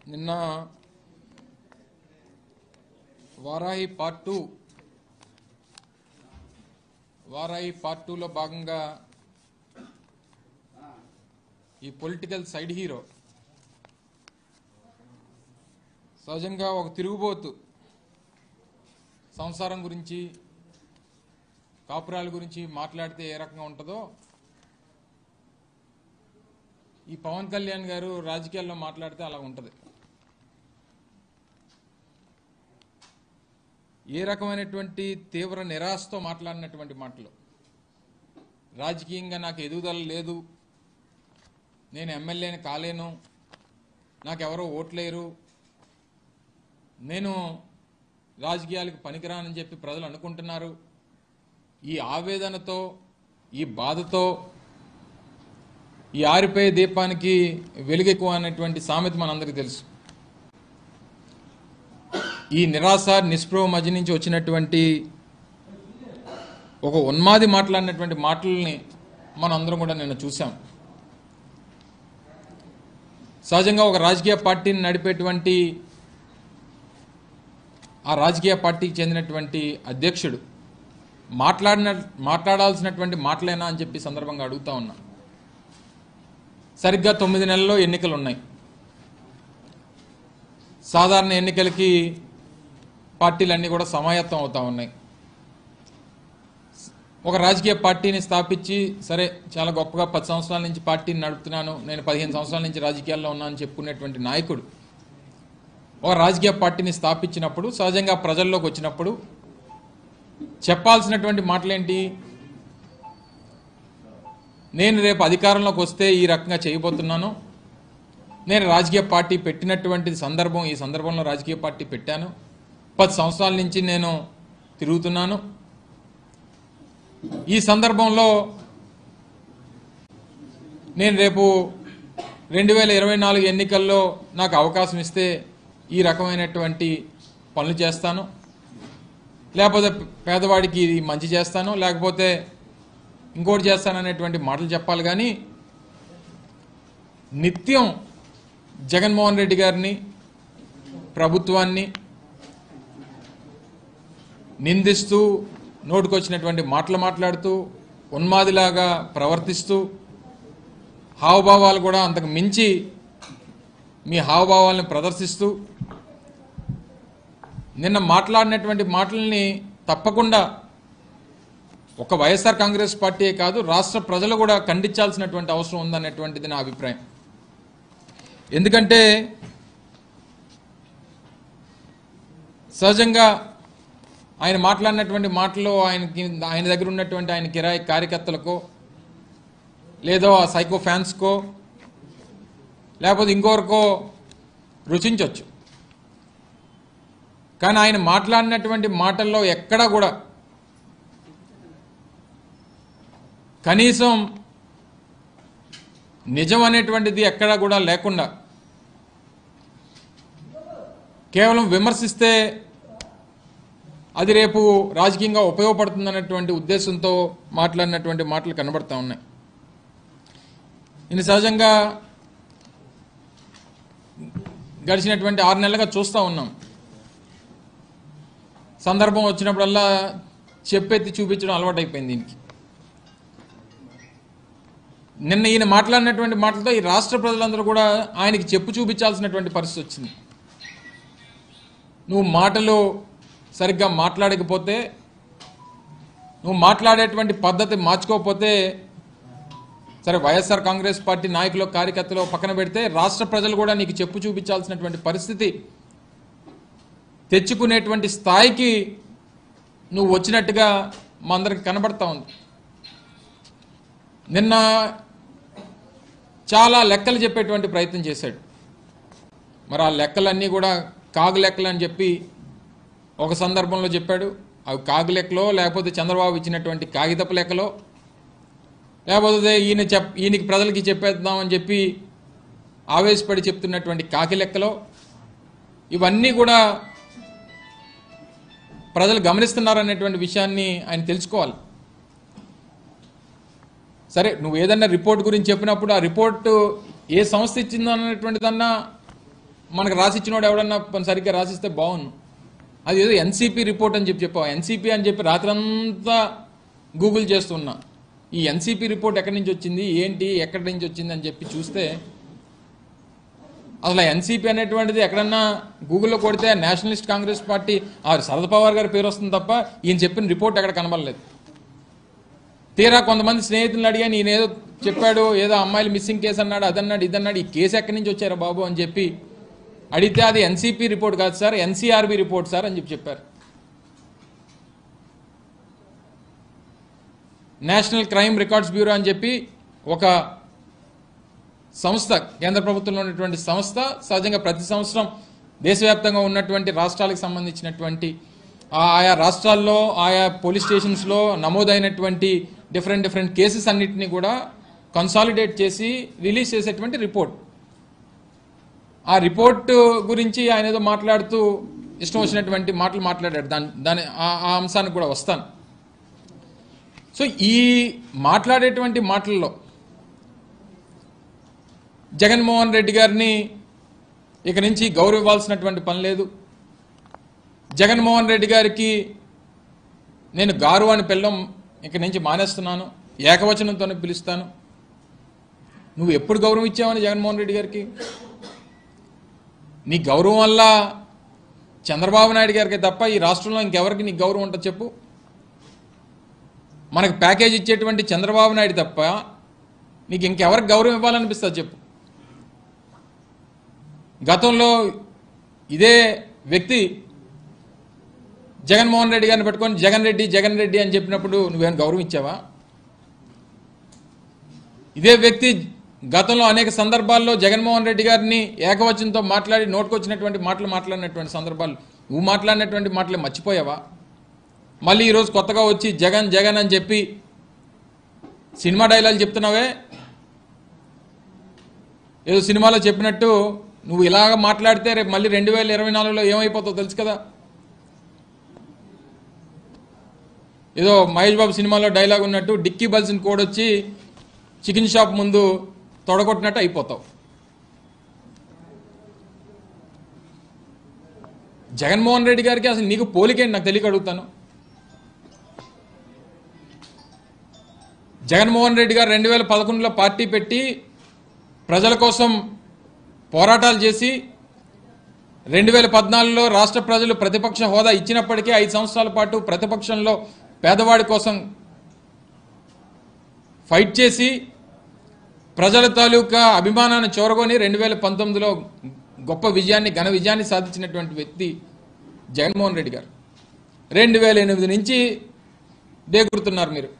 నిన్న Varahi part two Varahi part టూలో భాగంగా ఈ పొలిటికల్ సైడ్ హీరో సహజంగా ఒక తిరుగుబోతు సంసారం గురించి కాపురాల గురించి మాట్లాడితే ఏ రకంగా ఉంటుందో ఈ పవన్ కళ్యాణ్ గారు రాజకీయాల్లో మాట్లాడితే అలా ఉంటుంది ఏ రకమైనటువంటి తీవ్ర నిరాశతో మాట్లాడినటువంటి మాటలు రాజకీయంగా నాకు ఎదుగుదల లేదు నేను ఎమ్మెల్యేని కాలేను నాకెవరో ఓట్లేరు నేను రాజకీయాలకు పనికిరానని చెప్పి ప్రజలు అనుకుంటున్నారు ఈ ఆవేదనతో ఈ బాధతో ఈ ఆరిపోయే దీపానికి వెలుగెక్కువ అనేటువంటి సామెత మనందరికీ తెలుసు ఈ నిరాశ నిస్పృహ మధ్య నుంచి వచ్చినటువంటి ఒక ఉన్మాది మాట్లాడినటువంటి మాటల్ని మనం అందరం కూడా నిన్న చూసాం సహజంగా ఒక రాజకీయ పార్టీని నడిపేటువంటి ఆ రాజకీయ పార్టీకి చెందినటువంటి అధ్యక్షుడు మాట్లాడిన మాట్లాడాల్సినటువంటి మాటలేనా అని చెప్పి సందర్భంగా అడుగుతా ఉన్నా సరిగ్గా తొమ్మిది నెలల్లో ఎన్నికలు ఉన్నాయి సాధారణ ఎన్నికలకి పార్టీలన్నీ కూడా సమాయత్తం అవుతా ఉన్నాయి ఒక రాజకీయ పార్టీని స్థాపించి సరే చాలా గొప్పగా పది సంవత్సరాల నుంచి పార్టీని నడుపుతున్నాను నేను పదిహేను సంవత్సరాల నుంచి రాజకీయాల్లో ఉన్నానని చెప్పుకునేటువంటి నాయకుడు ఒక రాజకీయ పార్టీని స్థాపించినప్పుడు సహజంగా ప్రజల్లోకి వచ్చినప్పుడు చెప్పాల్సినటువంటి మాటలేంటి నేను రేపు అధికారంలోకి వస్తే ఈ రకంగా చేయబోతున్నాను నేను రాజకీయ పార్టీ పెట్టినటువంటి సందర్భం ఈ సందర్భంలో రాజకీయ పార్టీ పెట్టాను పది సంవత్సరాల నుంచి నేను తిరుగుతున్నాను ఈ సందర్భంలో నేను రేపు రెండు వేల ఇరవై నాలుగు ఎన్నికల్లో నాకు అవకాశం ఇస్తే ఈ రకమైనటువంటి పనులు చేస్తాను లేకపోతే పేదవాడికి ఇది మంచి చేస్తాను లేకపోతే ఇంకోటి చేస్తాననేటువంటి మాటలు చెప్పాలి కానీ నిత్యం జగన్మోహన్ రెడ్డి గారిని ప్రభుత్వాన్ని నిందిస్తూ నోటుకొచ్చినటువంటి మాటలు మాట్లాడుతూ ఉన్మాదిలాగా ప్రవర్తిస్తూ హావభావాలు కూడా అంతకు మించి మీ హావభావాలను ప్రదర్శిస్తూ నిన్న మాట్లాడినటువంటి మాటల్ని తప్పకుండా ఒక వైఎస్ఆర్ కాంగ్రెస్ పార్టీయే కాదు రాష్ట్ర ప్రజలు కూడా ఖండించాల్సినటువంటి అవసరం ఉందనేటువంటిది నా అభిప్రాయం ఎందుకంటే సహజంగా ఆయన మాట్లాడినటువంటి మాటలు ఆయనకి ఆయన దగ్గర ఉన్నటువంటి ఆయన కిరాయి కార్యకర్తలకో లేదో ఆ సైకో ఫ్యాన్స్కో లేకపోతే ఇంకొకరికో రుచించవచ్చు కానీ ఆయన మాట్లాడినటువంటి మాటల్లో ఎక్కడా కూడా కనీసం నిజం అనేటువంటిది ఎక్కడా కూడా లేకుండా కేవలం విమర్శిస్తే అది రేపు రాజకీయంగా ఉపయోగపడుతుందన్నటువంటి ఉద్దేశంతో మాట్లాడినటువంటి మాటలు కనబడతా ఉన్నాయి ఇది సహజంగా గడిచినటువంటి ఆరు నెలలుగా చూస్తూ ఉన్నాం సందర్భం వచ్చినప్పుడల్లా చెప్పెత్తి చూపించడం అలవాటైపోయింది దీనికి నిన్న ఈయన మాట్లాడినటువంటి మాటలతో ఈ రాష్ట్ర ప్రజలందరూ కూడా ఆయనకి చెప్పు చూపించాల్సినటువంటి పరిస్థితి వచ్చింది నువ్వు మాటలు సరిగ్గా మాట్లాడకపోతే నువ్వు మాట్లాడేటువంటి పద్ధతి మార్చుకోకపోతే సరే వైఎస్ఆర్ కాంగ్రెస్ పార్టీ నాయకులు కార్యకర్తలు పక్కన పెడితే రాష్ట్ర ప్రజలు కూడా నీకు చెప్పు చూపించాల్సినటువంటి పరిస్థితి తెచ్చుకునేటువంటి స్థాయికి నువ్వు వచ్చినట్టుగా మా అందరికి కనబడతా ఉంది నిన్న చాలా లెక్కలు చెప్పేటువంటి ప్రయత్నం చేశాడు మరి ఆ లెక్కలన్నీ కూడా కాగు లెక్కలు అని చెప్పి ఒక సందర్భంలో చెప్పాడు అవి కాగు లెక్కలో లేకపోతే చంద్రబాబు ఇచ్చినటువంటి కాగితపు లెక్కలో లేకపోతే ఈయన చెప్ ఈయనకి ప్రజలకి చెప్పేద్దామని చెప్పి ఆవేశపడి చెప్తున్నటువంటి కాకి లెక్కలో ఇవన్నీ కూడా ప్రజలు గమనిస్తున్నారనేటువంటి విషయాన్ని ఆయన తెలుసుకోవాలి సరే నువ్వు ఏదన్నా రిపోర్ట్ గురించి చెప్పినప్పుడు ఆ రిపోర్టు ఏ సంస్థ ఇచ్చిందో అన్నటువంటిదన్నా మనకు రాసిచ్చినోడు ఎవడన్నా పని సరిగ్గా రాసిస్తే బాగుండు అది ఏదో ఎన్సీపీ రిపోర్ట్ అని చెప్పి చెప్పావు ఎన్సీపీ అని చెప్పి రాత్రంతా గూగుల్ చేస్తున్నా ఈ ఎన్సీపీ రిపోర్ట్ ఎక్కడి నుంచి వచ్చింది ఏంటి ఎక్కడి నుంచి వచ్చింది అని చెప్పి చూస్తే అసలు ఎన్సీపీ అనేటువంటిది ఎక్కడన్నా గూగుల్లో కొడితే నేషనలిస్ట్ కాంగ్రెస్ పార్టీ ఆ శరద్ పవార్ గారి పేరు వస్తుంది తప్ప ఈయన చెప్పిన రిపోర్ట్ ఎక్కడ కనబడలేదు తీరా కొంతమంది స్నేహితులను అడిగాను ఈయన ఏదో చెప్పాడు ఏదో అమ్మాయిలు మిస్సింగ్ కేసు అన్నాడు అదన్నాడు ఇదన్నాడు ఈ కేసు ఎక్కడి నుంచి వచ్చారా బాబు అని చెప్పి అడిగితే అది ఎన్సీపీ రిపోర్ట్ కాదు సార్ ఎన్సీఆర్బీ రిపోర్ట్ సార్ అని చెప్పి చెప్పారు నేషనల్ క్రైమ్ రికార్డ్స్ బ్యూరో అని చెప్పి ఒక సంస్థ కేంద్ర ప్రభుత్వంలో ఉన్నటువంటి సంస్థ సహజంగా ప్రతి సంవత్సరం దేశవ్యాప్తంగా ఉన్నటువంటి రాష్ట్రాలకు సంబంధించినటువంటి ఆ ఆయా రాష్ట్రాల్లో ఆయా పోలీస్ స్టేషన్స్లో నమోదైనటువంటి డిఫరెంట్ డిఫరెంట్ కేసెస్ అన్నిటిని కూడా కన్సాలిడేట్ చేసి రిలీజ్ చేసేటువంటి రిపోర్ట్ ఆ రిపోర్ట్ గురించి ఆయన ఏదో మాట్లాడుతూ ఇష్టం వచ్చినటువంటి మాటలు మాట్లాడాడు దాని దాని ఆ- ఆ అంశానికి కూడా వస్తాను సో ఈ మాట్లాడేటువంటి మాటల్లో జగన్మోహన్ రెడ్డి గారిని ఇక నుంచి గౌరవివ్వాల్సినటువంటి పని లేదు జగన్మోహన్ రెడ్డి గారికి నేను గారు అని పిల్లం ఇక నుంచి మానేస్తున్నాను ఏకవచనంతోనే పిలుస్తాను నువ్వు ఎప్పుడు గౌరవం ఇచ్చావని జగన్మోహన్ రెడ్డి గారికి నీ గౌరవం వల్ల చంద్రబాబు నాయుడు గారికి తప్ప ఈ రాష్ట్రంలో ఇంకెవరికి నీకు గౌరవం ఉంటుంది చెప్పు మనకు ప్యాకేజ్ ఇచ్చేటువంటి చంద్రబాబు నాయుడు తప్ప నీకు ఇంకెవరికి గౌరవం ఇవ్వాలనిపిస్తుంది చెప్పు గతంలో ఇదే వ్యక్తి జగన్మోహన్ రెడ్డి గారిని పెట్టుకొని జగన్ రెడ్డి జగన్ రెడ్డి అని చెప్పినప్పుడు నువ్వేమైనా గౌరవం ఇచ్చావా ఇదే వ్యక్తి గతంలో అనేక సందర్భాల్లో జగన్మోహన్ రెడ్డి గారిని ఏకవచనంతో మాట్లాడి నోటుకొచ్చినటువంటి మాటలు మాట్లాడినటువంటి సందర్భాలు నువ్వు మాట్లాడినటువంటి మాటలు మర్చిపోయావా మళ్ళీ ఈరోజు కొత్తగా వచ్చి జగన్ జగన్ అని చెప్పి సినిమా డైలాగ్ చెప్తున్నావే ఏదో సినిమాలో చెప్పినట్టు నువ్వు ఇలాగ మాట్లాడితే రేపు మళ్ళీ రెండు వేల ఇరవై నాలుగులో ఏమైపోతావు తెలుసు కదా ఏదో మహేష్ బాబు సినిమాలో డైలాగ్ ఉన్నట్టు డిక్కీ బల్సిన్ కోడ్ వచ్చి చికెన్ షాప్ ముందు తొడగొట్టినట్టు అయిపోతావు జగన్మోహన్ రెడ్డి గారికి అసలు నీకు పోలికేంటి నాకు తెలియక అడుగుతాను జగన్మోహన్ రెడ్డి గారు రెండు వేల పదకొండులో పార్టీ పెట్టి ప్రజల కోసం పోరాటాలు చేసి రెండు వేల పద్నాలుగులో రాష్ట్ర ప్రజలు ప్రతిపక్ష హోదా ఇచ్చినప్పటికీ ఐదు సంవత్సరాల పాటు ప్రతిపక్షంలో పేదవాడి కోసం ఫైట్ చేసి ప్రజల తాలూకా అభిమానాన్ని చూరగొని రెండు వేల పంతొమ్మిదిలో గొప్ప విజయాన్ని ఘన విజయాన్ని సాధించినటువంటి వ్యక్తి జగన్మోహన్ రెడ్డి గారు రెండు వేల ఎనిమిది నుంచి దేగురుతున్నారు మీరు